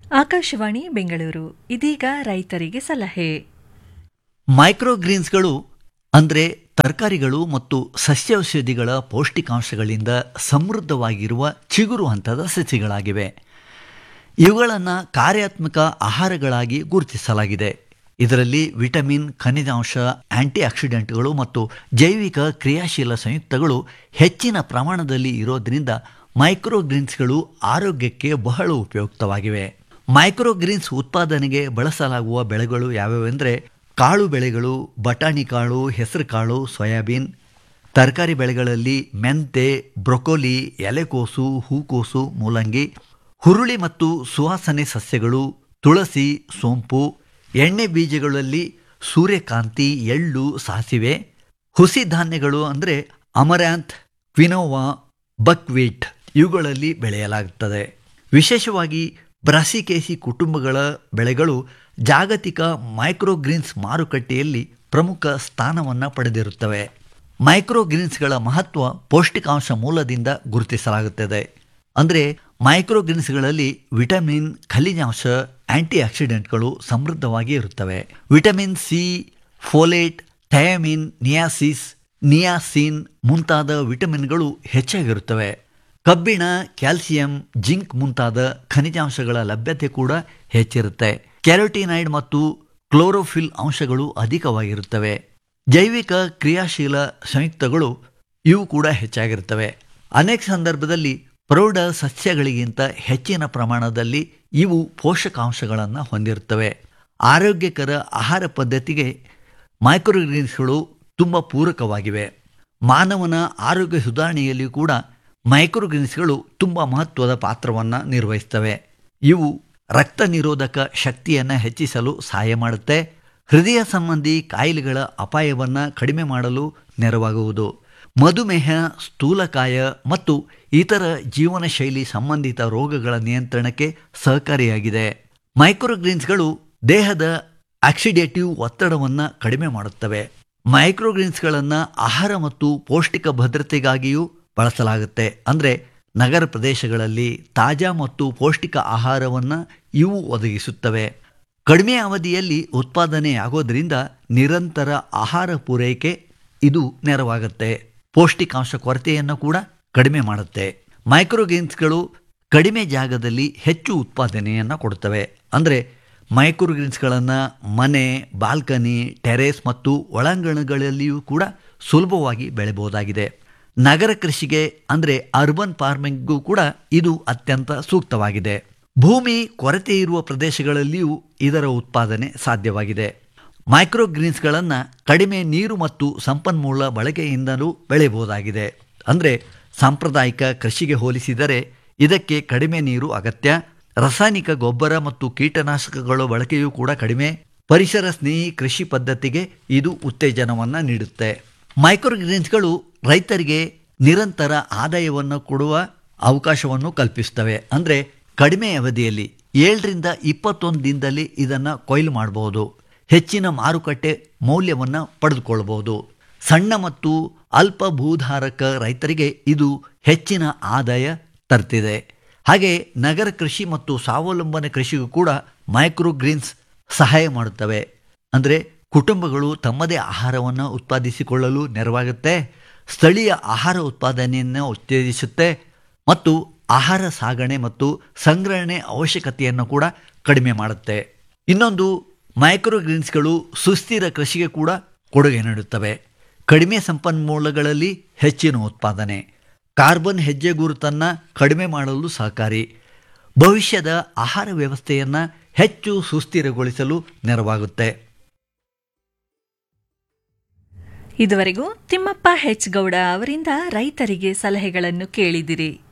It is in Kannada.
ಆಕಾಶವಾಣಿ ಬೆಂಗಳೂರು ಇದೀಗ ರೈತರಿಗೆ ಸಲಹೆ ಮೈಕ್ರೋಗ್ರೀನ್ಸ್ಗಳು ಅಂದರೆ ತರಕಾರಿಗಳು ಮತ್ತು ಸಸ್ಯೌಷಧಿಗಳ ಪೌಷ್ಟಿಕಾಂಶಗಳಿಂದ ಸಮೃದ್ಧವಾಗಿರುವ ಚಿಗುರು ಹಂತದ ಸಸಿಗಳಾಗಿವೆ ಇವುಗಳನ್ನು ಕಾರ್ಯಾತ್ಮಕ ಆಹಾರಗಳಾಗಿ ಗುರುತಿಸಲಾಗಿದೆ ಇದರಲ್ಲಿ ವಿಟಮಿನ್ ಖನಿಜಾಂಶ ಆಂಟಿ ಆಕ್ಸಿಡೆಂಟ್ಗಳು ಮತ್ತು ಜೈವಿಕ ಕ್ರಿಯಾಶೀಲ ಸಂಯುಕ್ತಗಳು ಹೆಚ್ಚಿನ ಪ್ರಮಾಣದಲ್ಲಿ ಇರೋದ್ರಿಂದ ಮೈಕ್ರೋಗ್ರೀನ್ಸ್ಗಳು ಆರೋಗ್ಯಕ್ಕೆ ಬಹಳ ಉಪಯುಕ್ತವಾಗಿವೆ ಮೈಕ್ರೋಗ್ರೀನ್ಸ್ ಉತ್ಪಾದನೆಗೆ ಬಳಸಲಾಗುವ ಬೆಳೆಗಳು ಯಾವ್ಯಾವೆಂದರೆ ಕಾಳು ಬೆಳೆಗಳು ಬಟಾಣಿ ಕಾಳು ಹೆಸರು ಕಾಳು ಸೋಯಾಬೀನ್ ತರಕಾರಿ ಬೆಳೆಗಳಲ್ಲಿ ಮೆಂತೆ ಬ್ರೊಕೊಲಿ ಎಲೆಕೋಸು ಹೂಕೋಸು ಮೂಲಂಗಿ ಹುರುಳಿ ಮತ್ತು ಸುವಾಸನೆ ಸಸ್ಯಗಳು ತುಳಸಿ ಸೋಂಪು ಎಣ್ಣೆ ಬೀಜಗಳಲ್ಲಿ ಸೂರ್ಯಕಾಂತಿ ಎಳ್ಳು ಸಾಸಿವೆ ಹುಸಿ ಧಾನ್ಯಗಳು ಅಂದರೆ ಅಮರ್ಯಾಂತ್ ಕ್ವಿನೋವಾ ಬಕ್ವೀಟ್ ಇವುಗಳಲ್ಲಿ ಬೆಳೆಯಲಾಗುತ್ತದೆ ವಿಶೇಷವಾಗಿ ಬ್ರಾಸಿಕೇಸಿ ಕುಟುಂಬಗಳ ಬೆಳೆಗಳು ಜಾಗತಿಕ ಮೈಕ್ರೋಗ್ರೀನ್ಸ್ ಮಾರುಕಟ್ಟೆಯಲ್ಲಿ ಪ್ರಮುಖ ಸ್ಥಾನವನ್ನು ಪಡೆದಿರುತ್ತವೆ ಮೈಕ್ರೋಗ್ರೀನ್ಸ್ಗಳ ಮಹತ್ವ ಪೌಷ್ಟಿಕಾಂಶ ಮೂಲದಿಂದ ಗುರುತಿಸಲಾಗುತ್ತದೆ ಅಂದರೆ ಮೈಕ್ರೋಗ್ರೀನ್ಸ್ಗಳಲ್ಲಿ ವಿಟಮಿನ್ ಖನಿಜಾಂಶ ಆಂಟಿ ಆಕ್ಸಿಡೆಂಟ್ಗಳು ಸಮೃದ್ಧವಾಗಿ ಇರುತ್ತವೆ ವಿಟಮಿನ್ ಸಿ ಫೋಲೇಟ್ ಥಯಾಮಿನ್ ನಿಯಾಸಿಸ್ ನಿಯಾಸಿನ್ ಮುಂತಾದ ವಿಟಮಿನ್ಗಳು ಹೆಚ್ಚಾಗಿರುತ್ತವೆ ಕಬ್ಬಿಣ ಕ್ಯಾಲ್ಸಿಯಂ ಜಿಂಕ್ ಮುಂತಾದ ಖನಿಜಾಂಶಗಳ ಲಭ್ಯತೆ ಕೂಡ ಹೆಚ್ಚಿರುತ್ತೆ ಕ್ಯಾರೋಟಿನೈಡ್ ಮತ್ತು ಕ್ಲೋರೋಫಿಲ್ ಅಂಶಗಳು ಅಧಿಕವಾಗಿರುತ್ತವೆ ಜೈವಿಕ ಕ್ರಿಯಾಶೀಲ ಸಂಯುಕ್ತಗಳು ಇವು ಕೂಡ ಹೆಚ್ಚಾಗಿರುತ್ತವೆ ಅನೇಕ ಸಂದರ್ಭದಲ್ಲಿ ಪ್ರೌಢ ಸಸ್ಯಗಳಿಗಿಂತ ಹೆಚ್ಚಿನ ಪ್ರಮಾಣದಲ್ಲಿ ಇವು ಪೋಷಕಾಂಶಗಳನ್ನು ಹೊಂದಿರುತ್ತವೆ ಆರೋಗ್ಯಕರ ಆಹಾರ ಪದ್ಧತಿಗೆ ಮೈಕ್ರೋಗ್ರೀನ್ಸ್ಗಳು ತುಂಬ ಪೂರಕವಾಗಿವೆ ಮಾನವನ ಆರೋಗ್ಯ ಸುಧಾರಣೆಯಲ್ಲಿ ಕೂಡ ಮೈಕ್ರೋಗ್ರೀನ್ಸ್ಗಳು ತುಂಬ ಮಹತ್ವದ ಪಾತ್ರವನ್ನು ನಿರ್ವಹಿಸ್ತವೆ ಇವು ರಕ್ತ ನಿರೋಧಕ ಶಕ್ತಿಯನ್ನು ಹೆಚ್ಚಿಸಲು ಸಹಾಯ ಮಾಡುತ್ತೆ ಹೃದಯ ಸಂಬಂಧಿ ಕಾಯಿಲೆಗಳ ಅಪಾಯವನ್ನು ಕಡಿಮೆ ಮಾಡಲು ನೆರವಾಗುವುದು ಮಧುಮೇಹ ಸ್ಥೂಲಕಾಯ ಮತ್ತು ಇತರ ಜೀವನ ಶೈಲಿ ಸಂಬಂಧಿತ ರೋಗಗಳ ನಿಯಂತ್ರಣಕ್ಕೆ ಸಹಕಾರಿಯಾಗಿದೆ ಮೈಕ್ರೋಗ್ರೀನ್ಸ್ಗಳು ದೇಹದ ಆಕ್ಸಿಡೇಟಿವ್ ಒತ್ತಡವನ್ನು ಕಡಿಮೆ ಮಾಡುತ್ತವೆ ಮೈಕ್ರೋಗ್ರೀನ್ಸ್ಗಳನ್ನು ಆಹಾರ ಮತ್ತು ಪೌಷ್ಟಿಕ ಭದ್ರತೆಗಾಗಿಯೂ ಬಳಸಲಾಗುತ್ತೆ ಅಂದರೆ ನಗರ ಪ್ರದೇಶಗಳಲ್ಲಿ ತಾಜಾ ಮತ್ತು ಪೌಷ್ಟಿಕ ಆಹಾರವನ್ನು ಇವು ಒದಗಿಸುತ್ತವೆ ಕಡಿಮೆ ಅವಧಿಯಲ್ಲಿ ಉತ್ಪಾದನೆಯಾಗೋದ್ರಿಂದ ನಿರಂತರ ಆಹಾರ ಪೂರೈಕೆ ಇದು ನೆರವಾಗುತ್ತೆ ಪೌಷ್ಟಿಕಾಂಶ ಕೊರತೆಯನ್ನು ಕೂಡ ಕಡಿಮೆ ಮಾಡುತ್ತೆ ಮೈಕ್ರೋಗ್ರೀನ್ಸ್ಗಳು ಕಡಿಮೆ ಜಾಗದಲ್ಲಿ ಹೆಚ್ಚು ಉತ್ಪಾದನೆಯನ್ನು ಕೊಡುತ್ತವೆ ಅಂದರೆ ಮೈಕ್ರೋಗ್ರೀನ್ಸ್ಗಳನ್ನು ಮನೆ ಬಾಲ್ಕನಿ ಟೆರೇಸ್ ಮತ್ತು ಒಳಾಂಗಣಗಳಲ್ಲಿಯೂ ಕೂಡ ಸುಲಭವಾಗಿ ಬೆಳೆಯಬಹುದಾಗಿದೆ ನಗರ ಕೃಷಿಗೆ ಅಂದರೆ ಅರ್ಬನ್ ಫಾರ್ಮಿಂಗ್ಗೂ ಕೂಡ ಇದು ಅತ್ಯಂತ ಸೂಕ್ತವಾಗಿದೆ ಭೂಮಿ ಕೊರತೆ ಇರುವ ಪ್ರದೇಶಗಳಲ್ಲಿಯೂ ಇದರ ಉತ್ಪಾದನೆ ಸಾಧ್ಯವಾಗಿದೆ ಮೈಕ್ರೋಗ್ರೀನ್ಸ್ಗಳನ್ನು ಕಡಿಮೆ ನೀರು ಮತ್ತು ಸಂಪನ್ಮೂಲ ಬಳಕೆಯಿಂದಲೂ ಬೆಳೆಯಬಹುದಾಗಿದೆ ಅಂದರೆ ಸಾಂಪ್ರದಾಯಿಕ ಕೃಷಿಗೆ ಹೋಲಿಸಿದರೆ ಇದಕ್ಕೆ ಕಡಿಮೆ ನೀರು ಅಗತ್ಯ ರಾಸಾಯನಿಕ ಗೊಬ್ಬರ ಮತ್ತು ಕೀಟನಾಶಕಗಳ ಬಳಕೆಯೂ ಕೂಡ ಕಡಿಮೆ ಪರಿಸರ ಸ್ನೇಹಿ ಕೃಷಿ ಪದ್ಧತಿಗೆ ಇದು ಉತ್ತೇಜನವನ್ನು ನೀಡುತ್ತೆ ಮೈಕ್ರೋಗ್ರೀನ್ಸ್ಗಳು ರೈತರಿಗೆ ನಿರಂತರ ಆದಾಯವನ್ನು ಕೊಡುವ ಅವಕಾಶವನ್ನು ಕಲ್ಪಿಸ್ತವೆ ಅಂದರೆ ಕಡಿಮೆ ಅವಧಿಯಲ್ಲಿ ಏಳರಿಂದ ಇಪ್ಪತ್ತೊಂದು ದಿನದಲ್ಲಿ ಇದನ್ನು ಕೊಯ್ಲು ಮಾಡಬಹುದು ಹೆಚ್ಚಿನ ಮಾರುಕಟ್ಟೆ ಮೌಲ್ಯವನ್ನು ಪಡೆದುಕೊಳ್ಳಬಹುದು ಸಣ್ಣ ಮತ್ತು ಅಲ್ಪ ಭೂಧಾರಕ ರೈತರಿಗೆ ಇದು ಹೆಚ್ಚಿನ ಆದಾಯ ತರ್ತಿದೆ ಹಾಗೆ ನಗರ ಕೃಷಿ ಮತ್ತು ಸ್ವಾವಲಂಬನೆ ಕೃಷಿಗೂ ಕೂಡ ಮೈಕ್ರೋಗ್ರೀನ್ಸ್ ಸಹಾಯ ಮಾಡುತ್ತವೆ ಅಂದರೆ ಕುಟುಂಬಗಳು ತಮ್ಮದೇ ಆಹಾರವನ್ನು ಉತ್ಪಾದಿಸಿಕೊಳ್ಳಲು ನೆರವಾಗುತ್ತೆ ಸ್ಥಳೀಯ ಆಹಾರ ಉತ್ಪಾದನೆಯನ್ನು ಉತ್ತೇಜಿಸುತ್ತೆ ಮತ್ತು ಆಹಾರ ಸಾಗಣೆ ಮತ್ತು ಸಂಗ್ರಹಣೆ ಅವಶ್ಯಕತೆಯನ್ನು ಕೂಡ ಕಡಿಮೆ ಮಾಡುತ್ತೆ ಇನ್ನೊಂದು ಮೈಕ್ರೋಗ್ರೀನ್ಸ್ಗಳು ಸುಸ್ಥಿರ ಕೃಷಿಗೆ ಕೂಡ ಕೊಡುಗೆ ನೀಡುತ್ತವೆ ಕಡಿಮೆ ಸಂಪನ್ಮೂಲಗಳಲ್ಲಿ ಹೆಚ್ಚಿನ ಉತ್ಪಾದನೆ ಕಾರ್ಬನ್ ಹೆಜ್ಜೆ ಗುರುತನ್ನು ಕಡಿಮೆ ಮಾಡಲು ಸಹಕಾರಿ ಭವಿಷ್ಯದ ಆಹಾರ ವ್ಯವಸ್ಥೆಯನ್ನು ಹೆಚ್ಚು ಸುಸ್ಥಿರಗೊಳಿಸಲು ನೆರವಾಗುತ್ತೆ ಇದುವರೆಗೂ ತಿಮ್ಮಪ್ಪ ಹೆಚ್ ಗೌಡ ಅವರಿಂದ ರೈತರಿಗೆ ಸಲಹೆಗಳನ್ನು ಕೇಳಿದಿರಿ